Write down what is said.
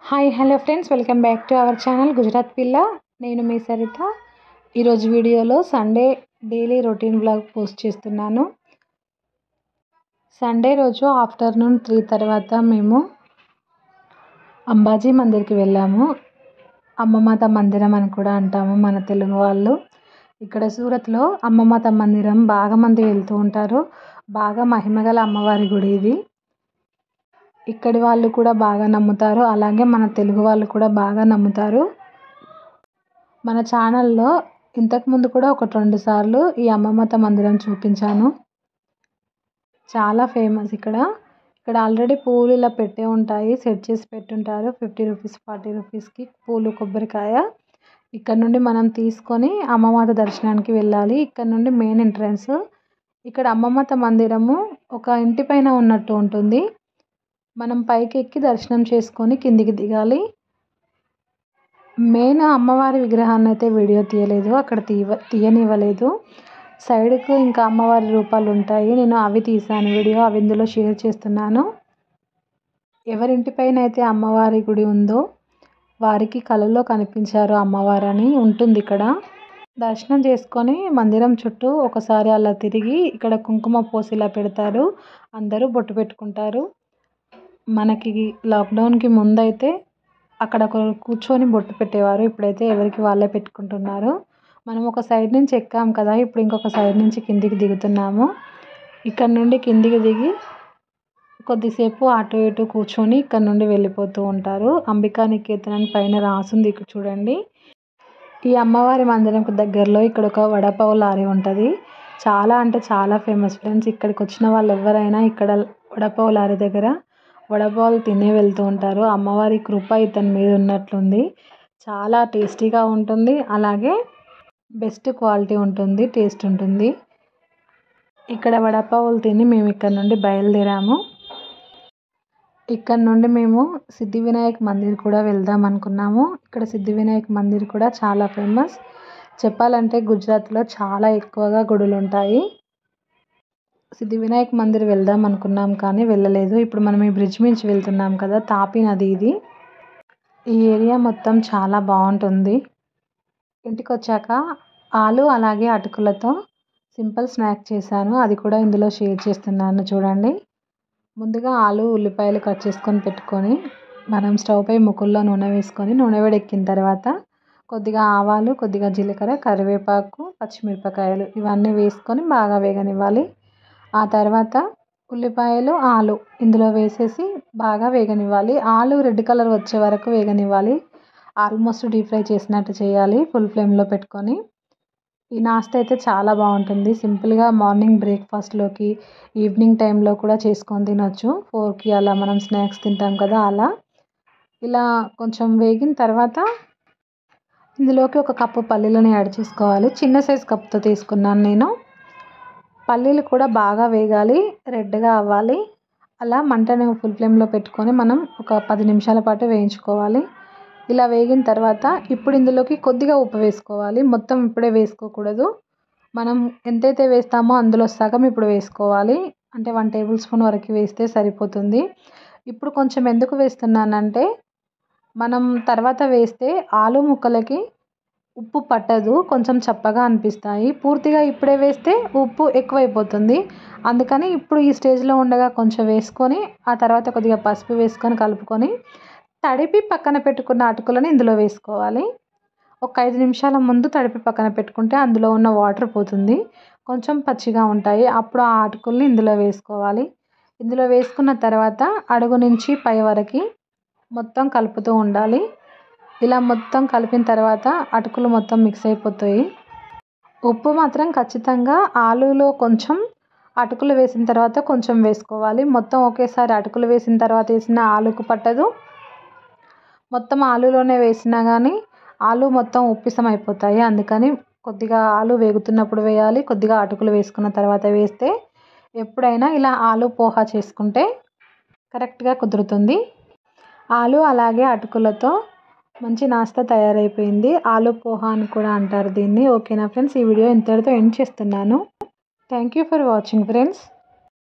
hi hello friends welcome back to our channel Gujarat పిల్ల నేను మీ సరిత ఈరోజు వీడియోలో Sunday daily routine blog post చేస్తున్నాను సండే రోజు ఆఫ్టర్నూన్ త్రీ తర్వాత మేము అంబాజీ మందిర్కి వెళ్ళాము అమ్మమాత మందిరం అని కూడా అంటాము మన తెలుగు వాళ్ళు ఇక్కడ సూరత్లో అమ్మమాత మందిరం బాగా మంది వెళ్తూ ఉంటారు బాగా మహిమగల అమ్మవారి గుడి ఇది ఇక్కడి వాళ్ళు కూడా బాగా నమ్ముతారు అలాగే మన తెలుగు వాళ్ళు కూడా బాగా నమ్ముతారు మన ఛానల్లో ఇంతకుముందు కూడా ఒకటి రెండు సార్లు ఈ అమ్మమ్మత మందిరం చూపించాను చాలా ఫేమస్ ఇక్కడ ఇక్కడ ఆల్రెడీ పూలు ఇలా పెట్టే ఉంటాయి సెట్ చేసి పెట్టుంటారు ఫిఫ్టీ రూపీస్ ఫార్టీ రూపీస్కి పూలు కొబ్బరికాయ ఇక్కడ నుండి మనం తీసుకొని అమ్మమాత దర్శనానికి వెళ్ళాలి ఇక్కడ నుండి మెయిన్ ఎంట్రన్స్ ఇక్కడ అమ్మమాత మందిరము ఒక ఇంటి పైన ఉన్నట్టు ఉంటుంది మనం పైకి ఎక్కి దర్శనం చేసుకొని కిందికి దిగాలి మెయిన్ అమ్మవారి విగ్రహాన్ని అయితే వీడియో తీయలేదు అక్కడ తీయ తీయనివ్వలేదు సైడ్కు ఇంకా అమ్మవారి రూపాలు ఉంటాయి నేను అవి తీసాను వీడియో అవి ఇందులో షేర్ చేస్తున్నాను ఎవరింటి పైన అయితే అమ్మవారి గుడి ఉందో వారికి కళలో కనిపించారు అమ్మవారని ఉంటుంది ఇక్కడ దర్శనం చేసుకొని మందిరం చుట్టూ ఒకసారి అలా తిరిగి ఇక్కడ కుంకుమ పోసి ఇలా పెడతారు అందరూ బొట్టు పెట్టుకుంటారు మనకి లాక్డౌన్కి ముందైతే అక్కడ ఒకరు కూర్చొని బొట్టు పెట్టేవారు ఇప్పుడైతే ఎవరికి వాళ్ళే పెట్టుకుంటున్నారు మనం ఒక సైడ్ నుంచి ఎక్కాం కదా ఇప్పుడు ఇంకొక సైడ్ నుంచి కిందికి దిగుతున్నాము ఇక్కడ నుండి కిందికి దిగి కొద్దిసేపు అటు ఇటు కూర్చొని ఇక్కడ నుండి వెళ్ళిపోతూ ఉంటారు అంబికా నికేతన్ అని పైన రాసుంది ఇక్కడ చూడండి ఈ అమ్మవారి మందిరంకు దగ్గరలో ఇక్కడ ఒక వడపావు లారీ ఉంటుంది చాలా అంటే చాలా ఫేమస్ ఫ్రెండ్స్ ఇక్కడికి వచ్చిన వాళ్ళు ఎవరైనా ఇక్కడ వడపావు లారీ దగ్గర వడపావులు తినే వెళ్తూ ఉంటారు అమ్మవారి కృప ఇతని మీద ఉన్నట్లుంది చాలా టేస్టీగా ఉంటుంది అలాగే బెస్ట్ క్వాలిటీ ఉంటుంది టేస్ట్ ఉంటుంది ఇక్కడ వడపావులు తిని మేము ఇక్కడ నుండి బయలుదేరాము ఇక్కడ నుండి మేము సిద్ధి వినాయక్ మందిర్ కూడా వెళ్దాం అనుకున్నాము ఇక్కడ సిద్ధి వినాయక్ మందిర్ కూడా చాలా ఫేమస్ చెప్పాలంటే గుజరాత్లో చాలా ఎక్కువగా గుడులు ఉంటాయి సిద్ధి వినాయక్ మందిర్ వెళ్దాం అనుకున్నాం కానీ వెళ్ళలేదు ఇప్పుడు మనం ఈ బ్రిడ్జ్ మించి వెళ్తున్నాం కదా తాపి నది ఇది ఈ ఏరియా మొత్తం చాలా బాగుంటుంది ఇంటికి వచ్చాక ఆలు అలాగే అటుకులతో సింపుల్ స్నాక్ చేశాను అది కూడా ఇందులో షేర్ చేస్తున్నాను చూడండి ముందుగా ఆలు ఉల్లిపాయలు కట్ చేసుకొని పెట్టుకొని మనం స్టవ్ పై ముకుల్లో నూనె వేసుకొని నూనె వేడెక్కిన తర్వాత కొద్దిగా ఆవాలు కొద్దిగా జీలకర్ర కరివేపాకు పచ్చిమిరపకాయలు ఇవన్నీ వేసుకొని బాగా వేగనివ్వాలి ఆ తర్వాత ఉల్లిపాయలు ఆలు ఇందులో వేసేసి బాగా వేగనివ్వాలి ఆలు రెడ్ కలర్ వచ్చే వరకు వేగనివ్వాలి ఆల్మోస్ట్ డీప్ ఫ్రై చేసినట్టు చేయాలి ఫుల్ ఫ్లేమ్లో పెట్టుకొని ఈ నాస్తా అయితే చాలా బాగుంటుంది సింపుల్గా మార్నింగ్ బ్రేక్ఫాస్ట్లోకి ఈవినింగ్ టైంలో కూడా చేసుకొని తినొచ్చు ఫోర్కి అలా మనం స్నాక్స్ తింటాం కదా అలా ఇలా కొంచెం వేగిన తర్వాత ఇందులోకి ఒక కప్పు పల్లీలను యాడ్ చేసుకోవాలి చిన్న సైజ్ కప్తో తీసుకున్నాను నేను పల్లీలు కూడా బాగా వేగాలి రెడ్గా అవ్వాలి అలా మంటను ఫుల్ ఫ్లేమ్లో పెట్టుకొని మనం ఒక పది నిమిషాల పాటు వేయించుకోవాలి ఇలా వేగిన తర్వాత ఇప్పుడు ఇందులోకి కొద్దిగా ఉప్పు వేసుకోవాలి మొత్తం ఇప్పుడే వేసుకోకూడదు మనం ఎంతైతే వేస్తామో అందులో సగం ఇప్పుడు వేసుకోవాలి అంటే వన్ టేబుల్ స్పూన్ వరకు వేస్తే సరిపోతుంది ఇప్పుడు కొంచెం ఎందుకు వేస్తున్నానంటే మనం తర్వాత వేస్తే ఆలు ముక్కలకి ఉప్పు పట్టదు కొంచెం చప్పగా అనిపిస్తాయి పూర్తిగా ఇప్పుడే వేస్తే ఉప్పు ఎక్కువైపోతుంది అందుకని ఇప్పుడు ఈ స్టేజ్లో ఉండగా కొంచెం వేసుకొని ఆ తర్వాత కొద్దిగా పసుపు వేసుకొని కలుపుకొని తడిపి పక్కన పెట్టుకున్న అటుకులను ఇందులో వేసుకోవాలి ఒక ఐదు నిమిషాల ముందు తడిపి పక్కన పెట్టుకుంటే అందులో ఉన్న వాటర్ పోతుంది కొంచెం పచ్చిగా ఉంటాయి అప్పుడు ఆ అటుకుల్ని ఇందులో వేసుకోవాలి ఇందులో వేసుకున్న తర్వాత అడుగు నుంచి పై వరకు మొత్తం కలుపుతూ ఉండాలి ఇలా మొత్తం కలిపిన తర్వాత అటుకులు మొత్తం మిక్స్ అయిపోతాయి ఉప్పు మాత్రం ఖచ్చితంగా ఆలులో కొంచెం అటుకులు వేసిన తర్వాత కొంచెం వేసుకోవాలి మొత్తం ఒకేసారి అటుకులు వేసిన తర్వాత వేసిన ఆలుకు పట్టదు మొత్తం ఆలులోనే వేసినా కానీ ఆలు మొత్తం ఉప్పిసం అయిపోతాయి అందుకని కొద్దిగా ఆలు వేగుతున్నప్పుడు వేయాలి కొద్దిగా అటుకులు వేసుకున్న తర్వాత వేస్తే ఎప్పుడైనా ఇలా ఆలు పోహా చేసుకుంటే కరెక్ట్గా కుదురుతుంది ఆలు అలాగే అటుకులతో మంచి నాస్తా తయారైపోయింది ఆలు పోహా అని కూడా అంటారు దీన్ని ఓకేనా ఫ్రెండ్స్ ఈ వీడియో ఇంతటితో ఎండ్ చేస్తున్నాను thank you for watching friends